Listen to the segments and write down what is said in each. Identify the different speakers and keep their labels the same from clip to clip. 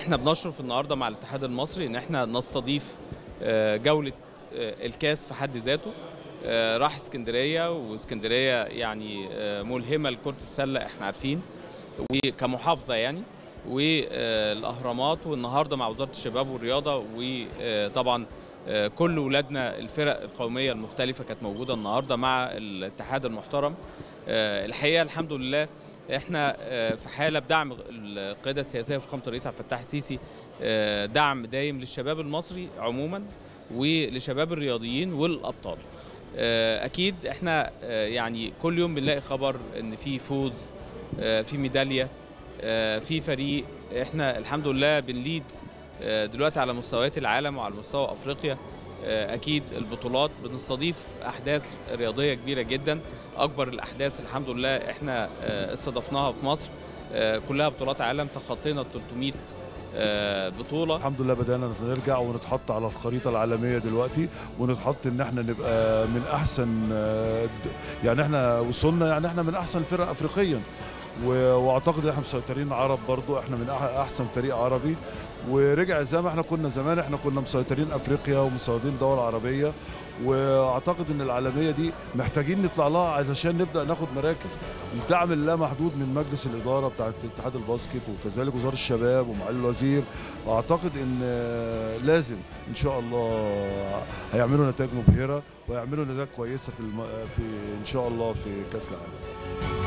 Speaker 1: احنا بنشرف النهارده مع الاتحاد المصري ان احنا نستضيف آه، جوله آه، الكاس في حد ذاته آه، راح اسكندريه واسكندريه يعني آه، ملهمه لكره السله احنا عارفين وكمحافظه يعني والاهرامات والنهارده مع وزاره الشباب والرياضه وطبعا آه، كل ولادنا الفرق القوميه المختلفه كانت موجوده النهارده مع الاتحاد المحترم آه، الحقيقه الحمد لله احنا آه، في حاله بدعم القياده السياسيه في فخامه الرئيس عبد الفتاح السيسي آه، دعم دايم للشباب المصري عموما ولشباب الرياضيين والابطال آه، اكيد احنا آه، يعني كل يوم بنلاقي خبر ان في فوز آه، في ميداليه آه، في فريق احنا الحمد لله بنليد آه، دلوقتي على مستويات العالم وعلى مستوى افريقيا آه، اكيد البطولات بنستضيف احداث رياضيه كبيره جدا اكبر الاحداث الحمد لله احنا آه، استضفناها في مصر آه، كلها بطولات عالم تخطينا ال 300 آه، بطوله
Speaker 2: الحمد لله بدأنا نرجع ونتحط على الخريطة العالمية دلوقتي ونتحط ان احنا نبقى من احسن آه، د- يعني احنا وصلنا يعني احنا من احسن فرق افريقيا و- واعتقد احنا مسيطرين عرب برضو احنا من أح- احسن فريق عربي ورجع زي ما احنا كنا زمان احنا كنا مسيطرين افريقيا ومسيطرين دول عربيه واعتقد ان العالميه دي محتاجين نطلع لها علشان نبدا ناخد مراكز الدعم اللامحدود من مجلس الاداره بتاعه اتحاد الباسكت وكذلك وزاره الشباب ومعالي الوزير اعتقد ان آه، لازم ان شاء الله هيعملوا نتائج مبهره ويعملوا نتائج كويسه في, الم... في ان شاء الله في كاس العالم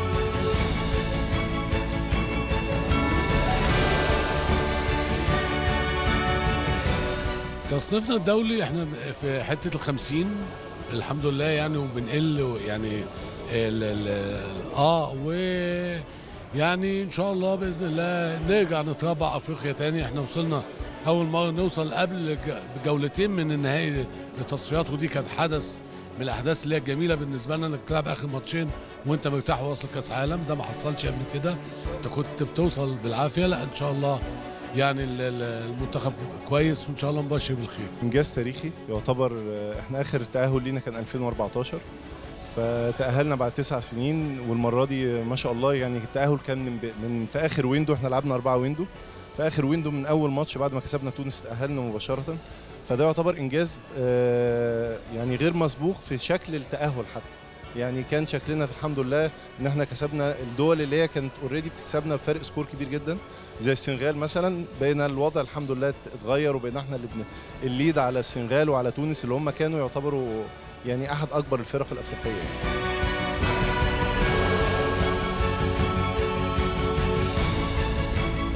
Speaker 3: تصنيفنا الدولي احنا في حته الخمسين الحمد لله يعني وبنقل يعني ال ال اه و يعني ان شاء الله باذن الله نرجع نتربع افريقيا تاني احنا وصلنا اول مره نوصل قبل ج- بجولتين من النهائي التصفيات ودي كانت حدث من الاحداث اللي هي الجميله بالنسبه لنا انك تلعب اخر ماتشين وانت مرتاح وواصل كاس عالم ده ما حصلش قبل كده انت كنت بتوصل بالعافيه لا ان شاء الله يعني ال- ال- المنتخب كويس وان شاء الله مبشر بالخير
Speaker 4: انجاز تاريخي يعتبر آه، احنا اخر تاهل لينا كان 2014 فتاهلنا بعد تسع سنين والمره دي آه، ما شاء الله يعني التاهل كان من, ب- من في اخر ويندو احنا لعبنا اربعه ويندو في اخر ويندو من اول ماتش بعد ما كسبنا تونس تاهلنا مباشره فده يعتبر انجاز آه، يعني غير مسبوق في شكل التاهل حتى يعني كان شكلنا في الحمد لله ان احنا كسبنا الدول اللي هي كانت اوريدي بتكسبنا بفرق سكور كبير جدا زي السنغال مثلا بقينا الوضع الحمد لله اتغير وبقينا احنا اللي بن... الليد على السنغال وعلى تونس اللي هم كانوا يعتبروا يعني احد اكبر الفرق الافريقيه